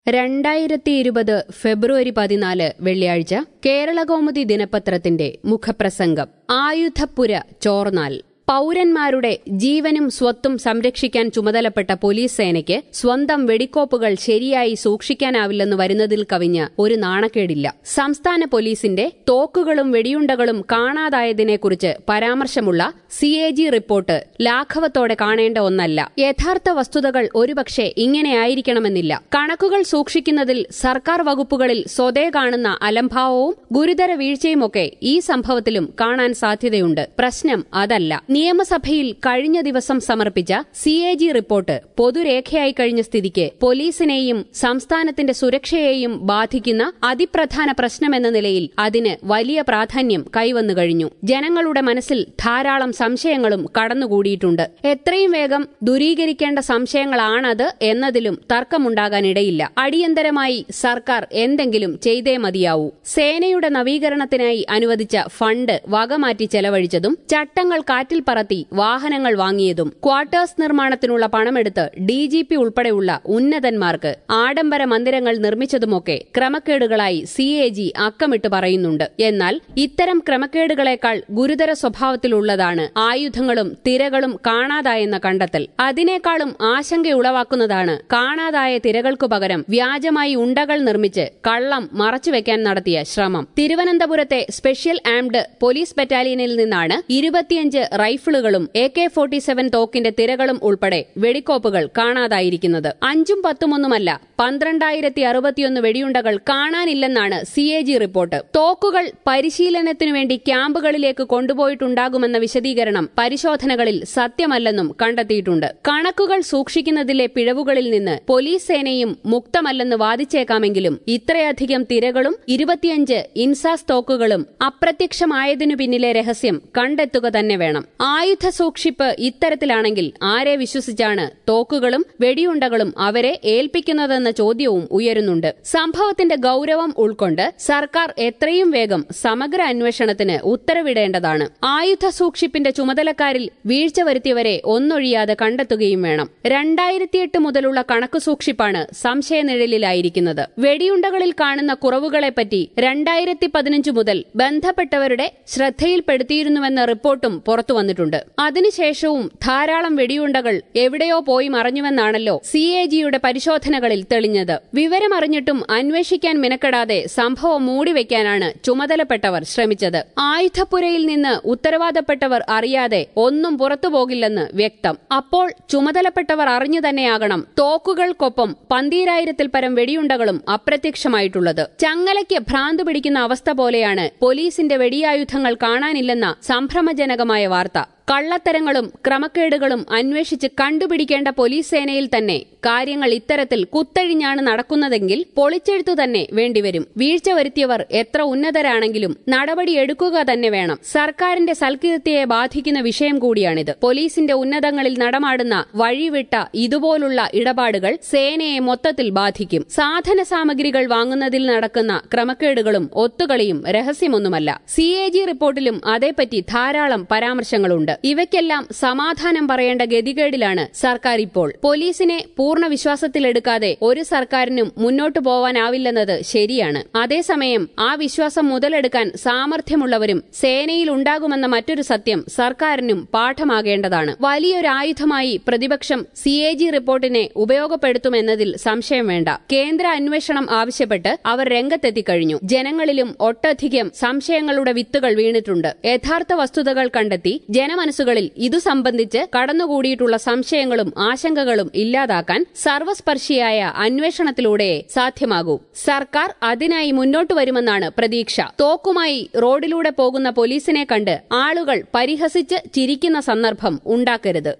രണ്ടായിരത്തി ഇരുപത് ഫെബ്രുവരി പതിനാല് വെള്ളിയാഴ്ച കേരളകൗമുദി ദിനപത്രത്തിന്റെ മുഖപ്രസംഗം ആയുധപ്പുര ചോർന്നാൽ പൌരന്മാരുടെ ജീവനും സ്വത്തും സംരക്ഷിക്കാൻ ചുമതലപ്പെട്ട പോലീസ് സേനയ്ക്ക് സ്വന്തം വെടിക്കോപ്പുകൾ ശരിയായി സൂക്ഷിക്കാനാവില്ലെന്ന് വരുന്നതിൽ കവിഞ്ഞ് ഒരു നാണക്കേടില്ല സംസ്ഥാന പോലീസിന്റെ തോക്കുകളും വെടിയുണ്ടകളും കാണാതായതിനെക്കുറിച്ച് പരാമർശമുള്ള സി എ ജി റിപ്പോർട്ട് ലാഘവത്തോടെ കാണേണ്ട ഒന്നല്ല യഥാർത്ഥ വസ്തുതകൾ ഒരുപക്ഷെ ഇങ്ങനെയായിരിക്കണമെന്നില്ല കണക്കുകൾ സൂക്ഷിക്കുന്നതിൽ സർക്കാർ വകുപ്പുകളിൽ സ്വതേ കാണുന്ന അലംഭാവവും ഗുരുതര വീഴ്ചയുമൊക്കെ ഈ സംഭവത്തിലും കാണാൻ സാധ്യതയുണ്ട് പ്രശ്നം അതല്ല നിയമസഭയിൽ കഴിഞ്ഞ ദിവസം സമർപ്പിച്ച സി എ ജി റിപ്പോർട്ട് പൊതുരേഖയായി കഴിഞ്ഞ സ്ഥിതിക്ക് പോലീസിനെയും സംസ്ഥാനത്തിന്റെ സുരക്ഷയെയും ബാധിക്കുന്ന അതിപ്രധാന പ്രശ്നമെന്ന നിലയിൽ അതിന് വലിയ പ്രാധാന്യം കൈവന്നു കഴിഞ്ഞു ജനങ്ങളുടെ മനസ്സിൽ ധാരാളം സംശയങ്ങളും കടന്നുകൂടിയിട്ടുണ്ട് എത്രയും വേഗം ദൂരീകരിക്കേണ്ട സംശയങ്ങളാണത് എന്നതിലും തർക്കമുണ്ടാകാനിടയില്ല അടിയന്തരമായി സർക്കാർ എന്തെങ്കിലും ചെയ്തേ മതിയാവൂ സേനയുടെ നവീകരണത്തിനായി അനുവദിച്ച ഫണ്ട് വകമാറ്റി ചെലവഴിച്ചതും ചട്ടങ്ങൾ കാറ്റിൽ പറത്തി വാഹനങ്ങൾ വാങ്ങിയതും ക്വാർട്ടേഴ്സ് നിർമ്മാണത്തിനുള്ള പണമെടുത്ത് ഡി ജി പി ഉൾപ്പെടെയുള്ള ഉന്നതന്മാർക്ക് ആഡംബര മന്ദിരങ്ങൾ നിർമ്മിച്ചതുമൊക്കെ ക്രമക്കേടുകളായി സി എ ജി അക്കമിട്ട് പറയുന്നുണ്ട് എന്നാൽ ഇത്തരം ക്രമക്കേടുകളെക്കാൾ ഗുരുതര സ്വഭാവത്തിലുള്ളതാണ് ആയുധങ്ങളും തിരകളും കാണാതായെന്ന കണ്ടെത്തൽ അതിനേക്കാളും ആശങ്കയുളവാക്കുന്നതാണ് കാണാതായ തിരകൾക്കു പകരം വ്യാജമായി ഉണ്ടകൾ നിർമ്മിച്ച് കള്ളം മറച്ചുവെക്കാൻ നടത്തിയ ശ്രമം തിരുവനന്തപുരത്തെ സ്പെഷ്യൽ ആംഡ് പോലീസ് ബറ്റാലിയനിൽ നിന്നാണ് ഇരുപത്തിയഞ്ച് റൈഫിളുകളും എ കെ ഫോർട്ടി സെവൻ തോക്കിന്റെ തിരകളും ഉൾപ്പെടെ വെടിക്കോപ്പുകൾ കാണാതായിരിക്കുന്നത് അഞ്ചും പത്തുമൊന്നുമല്ല പന്ത്രണ്ടായിരത്തി അറുപത്തിയൊന്ന് വെടിയുണ്ടകൾ കാണാനില്ലെന്നാണ് സി എ ജി റിപ്പോർട്ട് തോക്കുകൾ പരിശീലനത്തിനു വേണ്ടി ക്യാമ്പുകളിലേക്ക് കൊണ്ടുപോയിട്ടുണ്ടാകുമെന്ന വിശദീകരണം പരിശോധനകളിൽ സത്യമല്ലെന്നും കണ്ടെത്തിയിട്ടുണ്ട് കണക്കുകൾ സൂക്ഷിക്കുന്നതിലെ പിഴവുകളിൽ നിന്ന് പോലീസ് സേനയും മുക്തമല്ലെന്ന് വാദിച്ചേക്കാമെങ്കിലും ഇത്രയധികം തിരകളും ഇരുപത്തിയഞ്ച് ഇൻസാസ് തോക്കുകളും അപ്രത്യക്ഷമായതിനു പിന്നിലെ രഹസ്യം കണ്ടെത്തുക തന്നെ വേണം ആയുധ സൂക്ഷിപ്പ് ഇത്തരത്തിലാണെങ്കിൽ ആരെ വിശ്വസിച്ചാണ് തോക്കുകളും വെടിയുണ്ടകളും അവരെ ഏൽപ്പിക്കുന്നതെന്ന ചോദ്യവും ഉയരുന്നുണ്ട് സംഭവത്തിന്റെ ഗൌരവം ഉൾക്കൊണ്ട് സർക്കാർ എത്രയും വേഗം സമഗ്ര അന്വേഷണത്തിന് ഉത്തരവിടേണ്ടതാണ് ആയുധ സൂക്ഷിപ്പിന്റെ ചുമതലക്കാരിൽ വീഴ്ച വരുത്തിയവരെ ഒന്നൊഴിയാതെ കണ്ടെത്തുകയും വേണം രണ്ടായിരത്തിയെട്ട് മുതലുള്ള കണക്ക് സൂക്ഷിപ്പാണ് സംശയനിഴലിലായിരിക്കുന്നത് വെടിയുണ്ടകളിൽ കാണുന്ന കുറവുകളെപ്പറ്റി രണ്ടായിരത്തി പതിനഞ്ച് മുതൽ ബന്ധപ്പെട്ടവരുടെ ശ്രദ്ധയിൽപ്പെടുത്തിയിരുന്നുവെന്ന റിപ്പോർട്ടും പുറത്തുവന്നിട്ടുണ്ട് അതിനുശേഷവും ധാരാളം വെടിയുണ്ടകൾ എവിടെയോ പോയി മറഞ്ഞുവെന്നാണല്ലോ സി എ ജിയുടെ പരിശോധനകളിൽ തെളിഞ്ഞത് വിവരമറിഞ്ഞിട്ടും അന്വേഷിക്കാൻ മിനക്കെടാതെ സംഭവം മൂടിവെക്കാനാണ് ചുമതലപ്പെട്ടവർ ശ്രമിച്ചത് ആയുധപ്പുരയിൽ നിന്ന് ഉത്തരവാദപ്പെട്ടവർ അറിയാതെ ഒന്നും പുറത്തുപോകില്ലെന്ന് വ്യക്തം അപ്പോൾ ചുമതലപ്പെട്ടവർ അറിഞ്ഞു തന്നെയാകണം തോക്കുകൾക്കൊപ്പം പന്തീരായിരത്തിൽ പരം വെടിയുണ്ടകളും അപ്രത്യക്ഷമായിട്ടുള്ളത് ചങ്ങലയ്ക്ക് ഭ്രാന്ത് പിടിക്കുന്ന അവസ്ഥ പോലെയാണ് പോലീസിന്റെ വെടിയായുധങ്ങൾ കാണാനില്ലെന്ന സംഭ്രമജനകമായ വാർത്ത കള്ളത്തരങ്ങളും ക്രമക്കേടുകളും അന്വേഷിച്ച് കണ്ടുപിടിക്കേണ്ട പോലീസ് സേനയിൽ തന്നെ കാര്യങ്ങൾ ഇത്തരത്തിൽ കുത്തഴിഞ്ഞാണ് നടക്കുന്നതെങ്കിൽ പൊളിച്ചെഴുത്തു തന്നെ വേണ്ടിവരും വീഴ്ച വരുത്തിയവർ എത്ര ഉന്നതരാണെങ്കിലും നടപടിയെടുക്കുക തന്നെ വേണം സർക്കാരിന്റെ സൽകീർത്തിയെ ബാധിക്കുന്ന വിഷയം കൂടിയാണിത് പോലീസിന്റെ ഉന്നതങ്ങളിൽ നടമാടുന്ന വഴിവിട്ട ഇതുപോലുള്ള ഇടപാടുകൾ സേനയെ മൊത്തത്തിൽ ബാധിക്കും സാധന സാമഗ്രികൾ വാങ്ങുന്നതിൽ നടക്കുന്ന ക്രമക്കേടുകളും ഒത്തുകളിയും രഹസ്യമൊന്നുമല്ല സി എ ജി റിപ്പോർട്ടിലും അതേപ്പറ്റി ധാരാളം പരാമർശങ്ങളുണ്ട് ഇവയ്ക്കെല്ലാം സമാധാനം പറയേണ്ട ഗതികേടിലാണ് സർക്കാർ ഇപ്പോൾ പോലീസിനെ പൂർണ്ണ വിശ്വാസത്തിലെടുക്കാതെ ഒരു സർക്കാരിനും മുന്നോട്ടു പോവാനാവില്ലെന്നത് ശരിയാണ് അതേസമയം ആ വിശ്വാസം മുതലെടുക്കാൻ സാമർഥ്യമുള്ളവരും സേനയിൽ ഉണ്ടാകുമെന്ന മറ്റൊരു സത്യം സർക്കാരിനും പാഠമാകേണ്ടതാണ് വലിയൊരു ആയുധമായി പ്രതിപക്ഷം സി എ ജി റിപ്പോർട്ടിനെ ഉപയോഗപ്പെടുത്തുമെന്നതിൽ സംശയം വേണ്ട കേന്ദ്ര അന്വേഷണം ആവശ്യപ്പെട്ട് അവർ രംഗത്തെത്തിക്കഴിഞ്ഞു ജനങ്ങളിലും ഒട്ടധികം സംശയങ്ങളുടെ വിത്തുകൾ വീണിട്ടുണ്ട് യഥാർത്ഥ വസ്തുതകൾ കണ്ടെത്തി ജനമനസ്സുകളിൽ ഇതു സംബന്ധിച്ച് കടന്നുകൂടിയിട്ടുള്ള സംശയങ്ങളും ആശങ്കകളും ഇല്ലാതാക്കാൻ സർവസ്പർശിയായ അന്വേഷണത്തിലൂടെ സാധ്യമാകൂ സർക്കാർ അതിനായി മുന്നോട്ടു വരുമെന്നാണ് പ്രതീക്ഷ തോക്കുമായി റോഡിലൂടെ പോകുന്ന പോലീസിനെ കണ്ട് ആളുകൾ പരിഹസിച്ച് ചിരിക്കുന്ന സന്ദർഭം ഉണ്ടാക്കരുത്